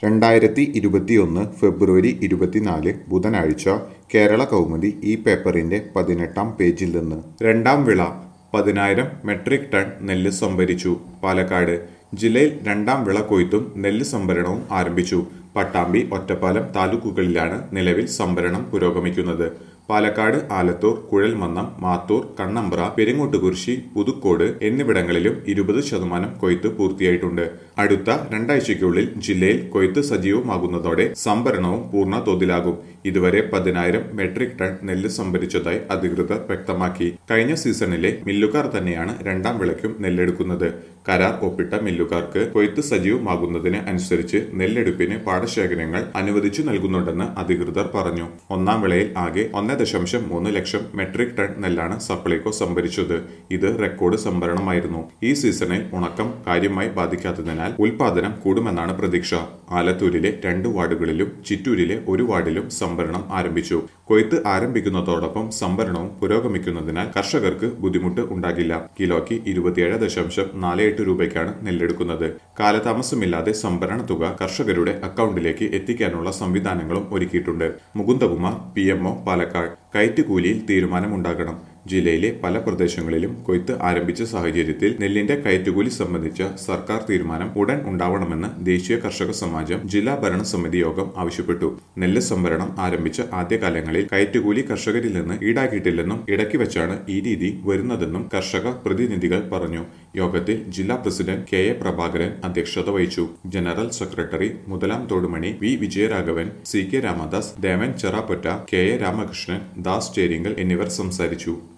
രണ്ടായിരത്തി ഇരുപത്തിയൊന്ന് ഫെബ്രുവരി ഇരുപത്തിനാല് ബുധനാഴ്ച കേരള കൗമുദി ഈ പേപ്പറിന്റെ പതിനെട്ടാം പേജിൽ നിന്ന് രണ്ടാം വിള പതിനായിരം മെട്രിക് ടൺ നെല്ല് സംഭരിച്ചു പാലക്കാട് ജില്ലയിൽ രണ്ടാം വിള കൊയ്ത്തും നെല്ല് സംഭരണവും ആരംഭിച്ചു പട്ടാമ്പി ഒറ്റപ്പാലം താലൂക്കുകളിലാണ് നിലവിൽ സംഭരണം പുരോഗമിക്കുന്നത് പാലക്കാട് ആലത്തൂർ കുഴൽമന്നം മാത്തൂർ കണ്ണമ്പ്ര പെരിങ്ങോട്ടുകുരിശി പുതുക്കോട് എന്നിവിടങ്ങളിലും ഇരുപത് ശതമാനം കൊയ്ത്ത് പൂർത്തിയായിട്ടുണ്ട് അടുത്ത രണ്ടാഴ്ചയ്ക്കുള്ളിൽ ജില്ലയിൽ കൊയ്ത്ത് സജീവമാകുന്നതോടെ സംഭരണവും പൂർണ്ണ തോതിലാകും ഇതുവരെ പതിനായിരം മെട്രിക് ടൺ നെല്ല് സംഭരിച്ചതായി അധികൃതർ വ്യക്തമാക്കി കഴിഞ്ഞ സീസണിലെ മില്ലുകാർ തന്നെയാണ് രണ്ടാം വിളയ്ക്കും നെല്ലെടുക്കുന്നത് കരാർ ഒപ്പിട്ട മില്ലുകാർക്ക് കൊയ്ത്ത് സജീവമാകുന്നതിന് അനുസരിച്ച് നെല്ലെടുപ്പിന് പാടശേഖരങ്ങൾ അനുവദിച്ചു നൽകുന്നുണ്ടെന്ന് അധികൃതർ പറഞ്ഞു ഒന്നാം വിളയിൽ ആകെ ഒന്നേ ദശാംശം മൂന്ന് ലക്ഷം മെട്രിക് ടൺ നെല്ലാണ് സപ്ലൈകോ സംഭരിച്ചത് ഇത് റെക്കോർഡ് സംഭരണമായിരുന്നു ഈ സീസണിൽ ഉണക്കം കാര്യമായി ബാധിക്കാത്തതിനാൽ ഉൽപാദനം കൂടുമെന്നാണ് പ്രതീക്ഷ ആലത്തൂരിലെ രണ്ട് വാർഡുകളിലും ചിറ്റൂരിലെ ഒരു വാർഡിലും സംഭരണം ആരംഭിച്ചു കൊയ്ത്ത് ആരംഭിക്കുന്നതോടൊപ്പം സംഭരണവും പുരോഗമിക്കുന്നതിനാൽ കർഷകർക്ക് ബുദ്ധിമുട്ട് ഉണ്ടാകില്ല കിലോയ്ക്ക് ഇരുപത്തിയേഴ് ദശാംശം നാല് എട്ട് രൂപയ്ക്കാണ് നെല്ലെടുക്കുന്നത് കാലതാമസമില്ലാതെ സംഭരണ തുക കർഷകരുടെ അക്കൗണ്ടിലേക്ക് എത്തിക്കാനുള്ള സംവിധാനങ്ങളും ഒരുക്കിയിട്ടുണ്ട് മുകുന്ദകുമാർ പി എംഒ പാലക്കാട് കയറ്റുകൂലിയിൽ തീരുമാനമുണ്ടാകണം ജില്ലയിലെ പല പ്രദേശങ്ങളിലും കൊയ്ത്ത് ആരംഭിച്ച സാഹചര്യത്തിൽ നെല്ലിന്റെ കയറ്റുകൂലി സംബന്ധിച്ച സർക്കാർ തീരുമാനം ഉടൻ ഉണ്ടാവണമെന്ന് ദേശീയ കർഷക സമാജം ജില്ലാ ഭരണസമിതി യോഗം ആവശ്യപ്പെട്ടു നെല്ല് സംഭരണം ആരംഭിച്ച ആദ്യകാലങ്ങളിൽ കയറ്റുകൂലി കർഷകരിൽ നിന്ന് ഈടാക്കിയിട്ടില്ലെന്നും ഇടയ്ക്ക് വെച്ചാണ് ഈ രീതി വരുന്നതെന്നും കർഷക പ്രതിനിധികൾ പറഞ്ഞു യോഗത്തിൽ ജില്ലാ പ്രസിഡന്റ് കെ എ പ്രഭാകരൻ അധ്യക്ഷത വഹിച്ചു general secretary Muthalam Thodumani V Vijayaraghavan C K Ramadas Devan Cherappotta K A Ramakrishnan Das Cheringal എന്നിവർ സംസാരിച്ചു